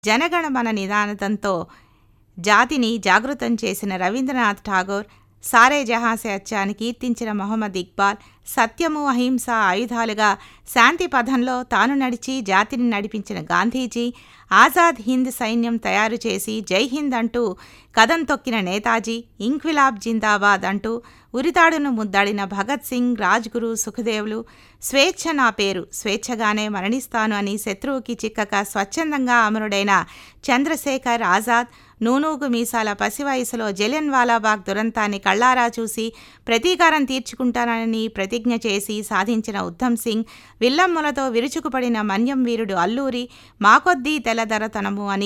జనగణమన నినాదంతో జాతిని జాగృతం చేసిన రవీంద్రనాథ్ ఠాగూర్ సారే జహాసే అచ్చా అని కీర్తించిన మొహమ్మద్ ఇక్బాల్ సత్యము అహింస ఆయుధాలుగా శాంతి పథంలో తాను నడిచి జాతిని నడిపించిన గాంధీజీ ఆజాద్ హింద్ సైన్యం తయారు చేసి జై హింద్ అంటూ కదం తొక్కిన నేతాజీ ఇంక్విలాబ్ జిందాబాద్ అంటూ ఉరితాడును ముద్దాడిన భగత్ సింగ్ రాజ్గురు సుఖదేవులు స్వేచ్ఛ నా పేరు స్వేచ్ఛగానే మరణిస్తాను అని శత్రువుకి చిక్కక స్వచ్ఛందంగా అమరుడైన చంద్రశేఖర్ ఆజాద్ నూనూగు మీసాల పసివయసులో జలియన్ వాలాబాగ్ దురంతాన్ని కళ్ళారా చూసి ప్రతీకారం తీర్చుకుంటానని ప్రతిజ్ఞ చేసి సాధించిన ఉద్ధమ్ సింగ్ విల్లమ్ములతో విరుచుకుపడిన మన్యం వీరుడు అల్లూరి మాకొద్దీ తెల్లదరతనము అని